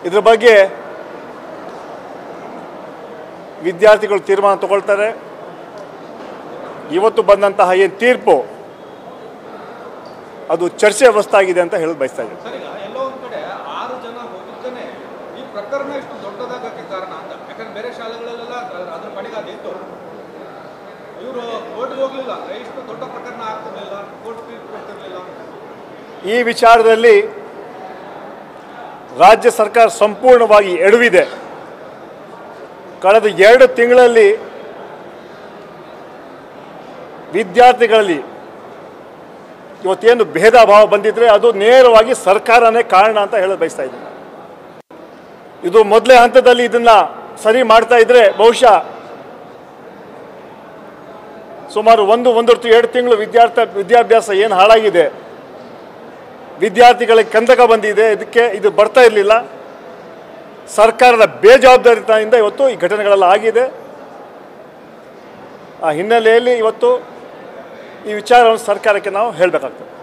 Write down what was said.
ಇದ್ರ ಬಗ್ಗೆ ವಿದ್ಯಾರ್ಥಿಗಳು ತೀರ್ಮಾನ ತಗೊಳ್ತಾರೆ ಇವತ್ತು ಬಂದಂತಹ ಏನು ತೀರ್ಪು ಅದು ಚರ್ಚೆ ವಸ್ತಾಗಿದೆ ಅಂತ ಹೇಳೋದು ಬಯಸ್ತಾ ಇದ್ದೀನಿ ಸರ್ ಈಗ ಎಲ್ಲೋ ಒಂದ್ ಕಡೆ ಆರು ಜನ ಹೋಗಿದ್ದೇನೆ ಈ ಪ್ರಕರಣ ಇಷ್ಟು ದೊಡ್ಡದಾಗಕ್ಕೆ ಕಾರಣ ಅಂತ ಯಾಕಂದ್ರೆ ಬೇರೆ ಶಾಲೆಗಳಲ್ಲೆಲ್ಲ ಅದ್ರ- ಅದ್ರ ಪಡೆಗೆ ಅದಿತ್ತು ಇವರು ಕೋರ್ಟ್ಗೆ ಹೋಗ್ಲಿಲ್ಲ ಇಷ್ಟು ದೊಡ್ಡ ಪ್ರಕರಣ ಆಗ್ತಿರ್ಲಿಲ್ಲ ಕೋರ್ಟ್ ತೀರ್ಪು ಕೊಡ್ತಿರ್ಲಿಲ್ಲ ಈ ವಿಚಾರದಲ್ಲಿ ರಾಜ್ಯ ಸರ್ಕಾರ ಸಂಪೂರ್ಣವಾಗಿ ಎಡವಿದೆ ಕಳೆದ ಎರಡು ತಿಂಗಳಲ್ಲಿ ವಿದ್ಯಾರ್ಥಿಗಳಲ್ಲಿ ಇವತ್ತೇನು ಭೇದ ಭಾವ ಬಂದಿದ್ರೆ ಅದು ನೇರವಾಗಿ ಸರ್ಕಾರನೇ ಕಾರಣ ಅಂತ ಹೇಳೋದು ಬಯಸ್ತಾ ಇದ್ದೀನಿ ಇದು ಮೊದಲೇ ಹಂತದಲ್ಲಿ ಇದನ್ನ ಸರಿ ಮಾಡ್ತಾ ಇದ್ರೆ ಬಹುಶಃ ಸುಮಾರು ಒಂದು ಒಂದೊತ್ತು ಎರಡು ತಿಂಗಳು ವಿದ್ಯಾರ್ಥಿ ವಿದ್ಯಾಭ್ಯಾಸ ಏನು ಹಾಳಾಗಿದೆ ವಿದ್ಯಾರ್ಥಿಗಳಿಗೆ ಕಂದಕ ಬಂದಿದೆ ಇದಕ್ಕೆ ಇದು ಬರ್ತಾ ಇರಲಿಲ್ಲ ಸರ್ಕಾರದ ಬೇಜವಾಬ್ದಾರಿತನದಿಂದ ಇವತ್ತು ಈ ಘಟನೆಗಳೆಲ್ಲ ಆಗಿದೆ ಆ ಹಿನ್ನೆಲೆಯಲ್ಲಿ ಇವತ್ತು ಈ ವಿಚಾರವನ್ನು ಸರ್ಕಾರಕ್ಕೆ ನಾವು ಹೇಳಬೇಕಾಗ್ತದೆ